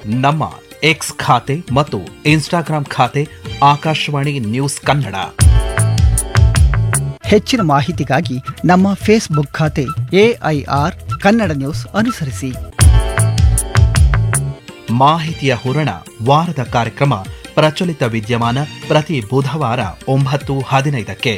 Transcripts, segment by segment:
ನಮ್ಮ ಎಕ್ಸ್ ಖಾತೆ ಮತ್ತು ಇನ್ಸ್ಟಾಗ್ರಾಂ ಖಾತೆ ಆಕಾಶವಾಣಿ ನ್ಯೂಸ್ ಕನ್ನಡ ಹೆಚ್ಚಿನ ಮಾಹಿತಿಗಾಗಿ ನಮ್ಮ ಫೇಸ್ಬುಕ್ ಖಾತೆ ಎಐಆರ್ ಕನ್ನಡ ನ್ಯೂಸ್ ಅನುಸರಿಸಿ ಮಾಹಿತಿಯ ಹೂರಣ ವಾರದ ಕಾರ್ಯಕ್ರಮ ಪ್ರಚಲಿತ ವಿದ್ಯಮಾನ ಪ್ರತಿ ಬುಧವಾರ ಒಂಬತ್ತು ಹದಿನೈದಕ್ಕೆ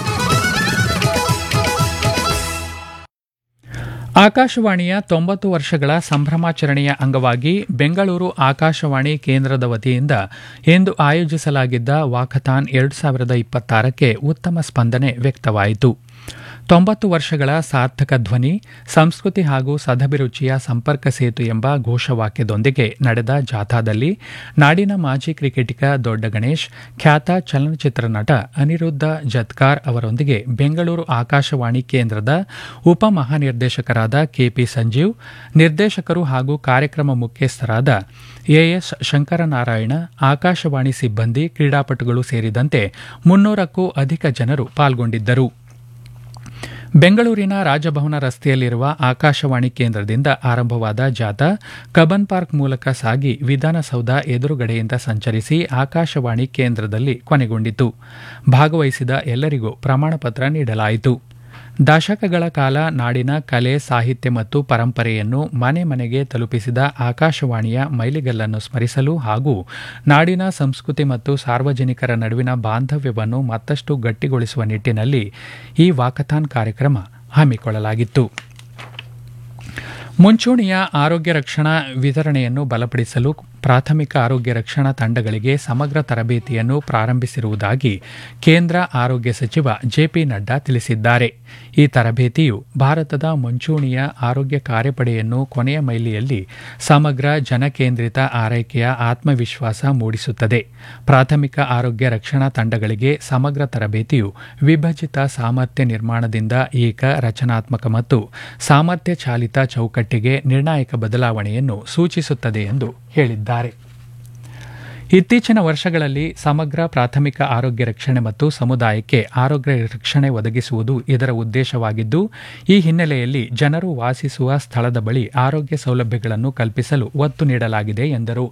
ಆಕಾಶವಾಣಿಯ ತೊಂಬತ್ತು ವರ್ಷಗಳ ಸಂಭ್ರಮಾಚರಣೆಯ ಅಂಗವಾಗಿ ಬೆಂಗಳೂರು ಆಕಾಶವಾಣಿ ಕೇಂದ್ರದ ವತಿಯಿಂದ ಇಂದು ಆಯೋಜಿಸಲಾಗಿದ್ದ ವಾಕಥಾನ್ ಎರಡು ಸಾವಿರದ ಇಪ್ಪತ್ತಾರಕ್ಕೆ ಉತ್ತಮ ಸ್ಪಂದನೆ ವ್ಯಕ್ತವಾಯಿತು ತೊಂಬತ್ತು ವರ್ಷಗಳ ಸಾರ್ಥಕ ಧ್ವನಿ ಸಂಸ್ಕೃತಿ ಹಾಗೂ ಸದಭಿರುಚಿಯ ಸಂಪರ್ಕ ಸೇತು ಎಂಬ ಘೋಷವಾಕ್ಯದೊಂದಿಗೆ ನಡೆದ ಜಾಥಾದಲ್ಲಿ ನಾಡಿನ ಮಾಜಿ ಕ್ರಿಕೆಟಿಗ ದೊಡ್ಡ ಗಣೇಶ್ ಖ್ಯಾತ ಚಲನಚಿತ್ರ ನಟ ಅನಿರುದ್ಧ ಜತ್ಕಾರ್ ಅವರೊಂದಿಗೆ ಬೆಂಗಳೂರು ಆಕಾಶವಾಣಿ ಕೇಂದ್ರದ ಉಪಮಹಾನಿರ್ದೇಶಕರಾದ ಕೆಪಿ ಸಂಜೀವ್ ನಿರ್ದೇಶಕರು ಹಾಗೂ ಕಾರ್ಯಕ್ರಮ ಮುಖ್ಯಸ್ಥರಾದ ಎಎಸ್ ಶಂಕರನಾರಾಯಣ ಆಕಾಶವಾಣಿ ಸಿಬ್ಬಂದಿ ಕ್ರೀಡಾಪಟುಗಳು ಸೇರಿದಂತೆ ಮುನ್ನೂರಕ್ಕೂ ಅಧಿಕ ಜನರು ಪಾಲ್ಗೊಂಡಿದ್ದರು ಬೆಂಗಳೂರಿನ ರಾಜಭವನ ರಸ್ತೆಯಲ್ಲಿರುವ ಆಕಾಶವಾಣಿ ಕೇಂದ್ರದಿಂದ ಆರಂಭವಾದ ಜಾಥಾ ಕಬನ್ ಪಾರ್ಕ್ ಮೂಲಕ ಸಾಗಿ ವಿಧಾನಸೌಧ ಎದುರುಗಡೆಯಿಂದ ಸಂಚರಿಸಿ ಆಕಾಶವಾಣಿ ಕೇಂದ್ರದಲ್ಲಿ ಕೊನೆಗೊಂಡಿತು ಭಾಗವಹಿಸಿದ ಎಲ್ಲರಿಗೂ ಪ್ರಮಾಣಪತ್ರ ನೀಡಲಾಯಿತು ದಶಕಗಳ ಕಾಲ ನಾಡಿನ ಕಲೆ ಸಾಹಿತ್ಯ ಮತ್ತು ಪರಂಪರೆಯನ್ನು ಮನೆ ಮನೆಗೆ ತಲುಪಿಸಿದ ಆಕಾಶವಾಣಿಯ ಮೈಲಿಗಲ್ಲನ್ನು ಸ್ಮರಿಸಲು ಹಾಗೂ ನಾಡಿನ ಸಂಸ್ಕೃತಿ ಮತ್ತು ಸಾರ್ವಜನಿಕರ ನಡುವಿನ ಬಾಂಧವ್ಯವನ್ನು ಮತ್ತಷ್ಟು ಗಟ್ಟಿಗೊಳಿಸುವ ನಿಟ್ಟಿನಲ್ಲಿ ಈ ವಾಕಥಾನ್ ಕಾರ್ಯಕ್ರಮ ಹಮ್ಮಿಕೊಳ್ಳಲಾಗಿತ್ತು ಮುಂಚೂಣಿಯ ಆರೋಗ್ಯ ರಕ್ಷಣಾ ವಿತರಣೆಯನ್ನು ಬಲಪಡಿಸಲು ಪ್ರಾಥಮಿಕ ಆರೋಗ್ಯ ರಕ್ಷಣಾ ತಂಡಗಳಿಗೆ ಸಮಗ್ರ ತರಬೇತಿಯನ್ನು ಪ್ರಾರಂಭಿಸಿರುವುದಾಗಿ ಕೇಂದ್ರ ಆರೋಗ್ಯ ಸಚಿವ ಜೆಪಿ ನಡ್ಡಾ ತಿಳಿಸಿದ್ದಾರೆ ಈ ತರಬೇತಿಯು ಭಾರತದ ಮುಂಚೂಣಿಯ ಆರೋಗ್ಯ ಕಾರ್ಯಪಡೆಯನ್ನು ಕೊನೆಯ ಮೈಲಿಯಲ್ಲಿ ಸಮಗ್ರ ಜನಕೇಂದ್ರಿತ ಆರೈಕೆಯ ಆತ್ಮವಿಶ್ವಾಸ ಮೂಡಿಸುತ್ತದೆ ಪ್ರಾಥಮಿಕ ಆರೋಗ್ಯ ರಕ್ಷಣಾ ತಂಡಗಳಿಗೆ ಸಮಗ್ರ ತರಬೇತಿಯು ವಿಭಜಿತ ಸಾಮರ್ಥ್ಯ ನಿರ್ಮಾಣದಿಂದ ಏಕ ರಚನಾತ್ಮಕ ಮತ್ತು ಸಾಮರ್ಥ್ಯ ಚಾಲಿತ ಚೌಕಟ್ಟಿಗೆ ನಿರ್ಣಾಯಕ ಬದಲಾವಣೆಯನ್ನು ಸೂಚಿಸುತ್ತದೆ ಎಂದು ಹೇಳಿದ್ದಾರೆ ಇತ್ತೀಚಿನ ವರ್ಷಗಳಲ್ಲಿ ಸಮಗ್ರ ಪ್ರಾಥಮಿಕ ಆರೋಗ್ಯ ರಕ್ಷಣೆ ಮತ್ತು ಸಮುದಾಯಕ್ಕೆ ಆರೋಗ್ಯ ರಕ್ಷಣೆ ಒದಗಿಸುವುದು ಇದರ ಉದ್ದೇಶವಾಗಿದ್ದು ಈ ಹಿನ್ನೆಲೆಯಲ್ಲಿ ಜನರು ವಾಸಿಸುವ ಸ್ಥಳದ ಬಳಿ ಆರೋಗ್ಯ ಸೌಲಭ್ಯಗಳನ್ನು ಕಲ್ಪಿಸಲು ಒತ್ತು ನೀಡಲಾಗಿದೆ ಎಂದರು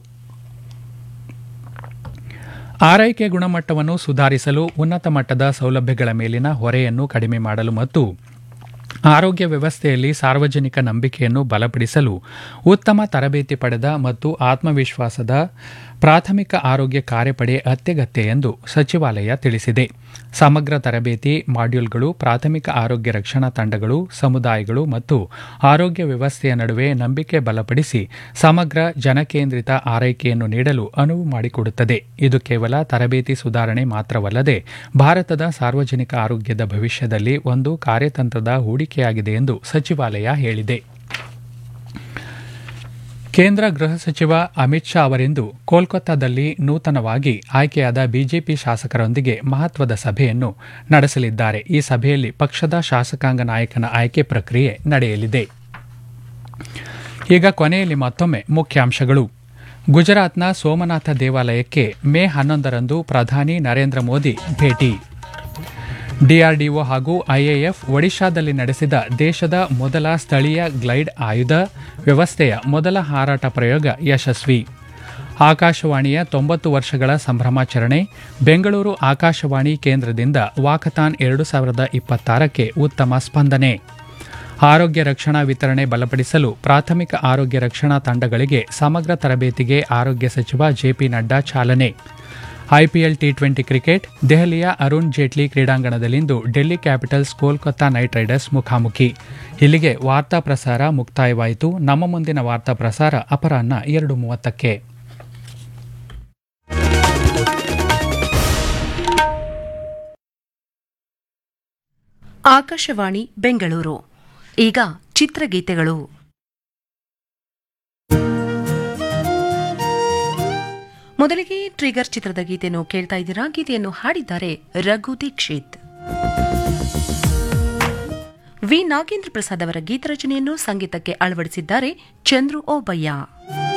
ಆರೈಕೆ ಗುಣಮಟ್ಟವನ್ನು ಸುಧಾರಿಸಲು ಉನ್ನತ ಮಟ್ಟದ ಸೌಲಭ್ಯಗಳ ಮೇಲಿನ ಹೊರೆಯನ್ನು ಕಡಿಮೆ ಮಾಡಲು ಮತ್ತು ಆರೋಗ್ಯ ವ್ಯವಸ್ಥೆಯಲ್ಲಿ ಸಾರ್ವಜನಿಕ ನಂಬಿಕೆಯನ್ನು ಬಲಪಡಿಸಲು ಉತ್ತಮ ತರಬೇತಿ ಪಡೆದ ಮತ್ತು ಆತ್ಮವಿಶ್ವಾಸದ ಪ್ರಾಥಮಿಕ ಆರೋಗ್ಯ ಕಾರ್ಯಪಡೆ ಅತ್ಯಗತ್ಯ ಎಂದು ಸಚಿವಾಲಯ ತಿಳಿಸಿದೆ ಸಮಗ್ರ ತರಬೇತಿ ಮಾಡ್ಯೂಲ್ಗಳು ಪ್ರಾಥಮಿಕ ಆರೋಗ್ಯ ರಕ್ಷಣಾ ತಂಡಗಳು ಸಮುದಾಯಗಳು ಮತ್ತು ಆರೋಗ್ಯ ವ್ಯವಸ್ಥೆಯ ನಡುವೆ ನಂಬಿಕೆ ಬಲಪಡಿಸಿ ಸಮಗ್ರ ಜನಕೇಂದ್ರಿತ ಆರೈಕೆಯನ್ನು ನೀಡಲು ಅನುವು ಮಾಡಿಕೊಡುತ್ತದೆ ಇದು ಕೇವಲ ತರಬೇತಿ ಸುಧಾರಣೆ ಮಾತ್ರವಲ್ಲದೆ ಭಾರತದ ಸಾರ್ವಜನಿಕ ಆರೋಗ್ಯದ ಭವಿಷ್ಯದಲ್ಲಿ ಒಂದು ಕಾರ್ಯತಂತ್ರದ ಹೂಡಿಕೆಯಾಗಿದೆ ಎಂದು ಸಚಿವಾಲಯ ಹೇಳಿದೆ ಕೇಂದ್ರ ಗೃಹ ಸಚಿವ ಅಮಿತ್ ಶಾ ಅವರಿಂದು ಕೋಲ್ಕತ್ತಾದಲ್ಲಿ ನೂತನವಾಗಿ ಆಯ್ಕೆಯಾದ ಬಿಜೆಪಿ ಶಾಸಕರೊಂದಿಗೆ ಮಹತ್ವದ ಸಭೆಯನ್ನು ನಡೆಸಲಿದ್ದಾರೆ ಈ ಸಭೆಯಲ್ಲಿ ಪಕ್ಷದ ಶಾಸಕಾಂಗ ನಾಯಕನ ಆಯ್ಕೆ ಪ್ರಕ್ರಿಯೆ ನಡೆಯಲಿದೆ ಈಗ ಕೊನೆಯಲ್ಲಿ ಮತ್ತೊಮ್ಮೆ ಮುಖ್ಯಾಂಶಗಳು ಗುಜರಾತ್ನ ಸೋಮನಾಥ ದೇವಾಲಯಕ್ಕೆ ಮೇ ಹನ್ನೊಂದರಂದು ಪ್ರಧಾನಿ ನರೇಂದ್ರ ಮೋದಿ ಭೇಟಿ ಡಿಆರ್ಡಿಒ ಹಾಗೂ ಐಎಎಫ್ ಒಡಿಶಾದಲ್ಲಿ ನಡೆಸಿದ ದೇಶದ ಮೊದಲ ಸ್ಥಳೀಯ ಗ್ಲೈಡ್ ಆಯುಧ ವ್ಯವಸ್ಥೆಯ ಮೊದಲ ಹಾರಾಟ ಪ್ರಯೋಗ ಯಶಸ್ವಿ ಆಕಾಶವಾಣಿಯ ತೊಂಬತ್ತು ವರ್ಷಗಳ ಸಂಭ್ರಮಾಚರಣೆ ಬೆಂಗಳೂರು ಆಕಾಶವಾಣಿ ಕೇಂದ್ರದಿಂದ ವಾಕಥಾನ್ ಎರಡು ಸಾವಿರದ ಇಪ್ಪತ್ತಾರಕ್ಕೆ ಉತ್ತಮ ಸ್ಪಂದನೆ ಆರೋಗ್ಯ ರಕ್ಷಣಾ ವಿತರಣೆ ಬಲಪಡಿಸಲು ಪ್ರಾಥಮಿಕ ಆರೋಗ್ಯ ರಕ್ಷಣಾ ತಂಡಗಳಿಗೆ ಸಮಗ್ರ ತರಬೇತಿಗೆ ಆರೋಗ್ಯ ಸಚಿವ ಜೆಪಿ ನಡ್ಡಾ ಚಾಲನೆ ಐಪಿಎಲ್ ಟಿ ಟ್ವೆಂಟಿ ಕ್ರಿಕೆಟ್ ದೆಹಲಿಯ ಅರುಣ್ ಜೇಟ್ಲಿ ಕ್ರೀಡಾಂಗಣದಲ್ಲಿಂದು Delhi capitals Kolkata knight riders ಮುಖಾಮುಖಿ ಇಲ್ಲಿಗೆ ವಾರ್ತಾ ಪ್ರಸಾರ ಮುಕ್ತಾಯವಾಯಿತು ನಮ್ಮ ಮುಂದಿನ ವಾರ್ತಾ ಪ್ರಸಾರ ಅಪರಾಹ್ನ ಎರಡು ಮೂವತ್ತಕ್ಕೆ ಆಕಾಶವಾಣಿ ಬೆಂಗಳೂರು ಈಗ ಚಿತ್ರಗೀತೆಗಳು ಮೊದಲಿಗೆ ಟ್ರಿಗರ್ ಚಿತ್ರದ ಗೀತೆಯನ್ನು ಕೇಳ್ತಾ ಇದ್ದೀರಾ ಗೀತೆಯನ್ನು ಹಾಡಿದ್ದಾರೆ ರಘು ದೀಕ್ಷಿತ್ ವಿ ನಾಗೇಂದ್ರ ಪ್ರಸಾದ್ ಅವರ ಗೀತರಚನೆಯನ್ನು ಸಂಗೀತಕ್ಕೆ ಅಳವಡಿಸಿದ್ದಾರೆ ಚಂದ್ರು ಓಬಯ್ಯ